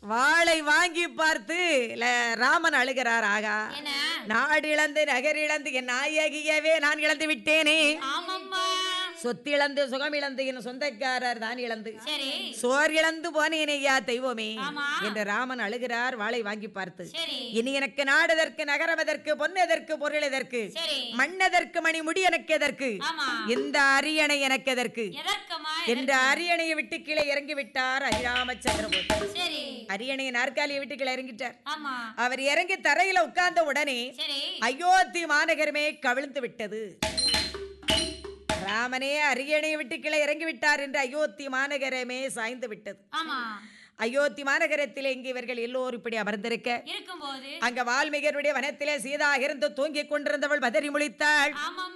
வாளை வாங்கி பார்த்து ல- ராமன் அழுகிறார் ஆகா என்ன நாடு இழந்து நகர் இழந்து என் நாயகியவே நான் இழந்து விட்டேனே ஆமாம்மா சொத்திழந்து சுகம் இழந்து என் சொந்தக்காரர் தான் இழந்து சரி சோர் இழந்து போனேன் ஐயா தெய்வமே ஆமா. என்று ராமன் அழுகிறார் வாளை வாங்கி பார்த்து சரி இனி எனக்கு நாடுதற்கு நகரமதற்கு பொன்னெதற்கு பொருள் எதற்கு சரி மண்ணெதற்கு மணி முடி எனக்கு எதற்கு ஆமா இந்த அரியணை எனக்கு எதற்கு எதற்கமா என்ற அரியணையை விட்டு கீழே இறங்கி விட்டார் அரிராமச்சந்திரபூர் சரி அரியணை நாற்காலியை விட்டு கீழே இறங்கிட்டார் ஆமா அவர் இறங்கி தரையில உட்கார்ந்த உடனே சரி அயோத்தி மாநகரமே கவிழ்ந்து விட்டது ராமனே அரியணையை விட்டு கீழே இறங்கி விட்டார் என்று அயோத்தி மாநகரமே சாய்ந்து விட்டது ஆமா அயோத்தி மாநகரத்திலே இங்கு இவர்கள் எல்லோரும் இப்படி அமர்ந்திருக்க இருக்கும்போது அங்க வால்மீகருடைய வனத்திலே சீதா இருந்து தூங்கிக் கொண்டிருந்தவள் பதறி முழித்தாள் ஆமாம்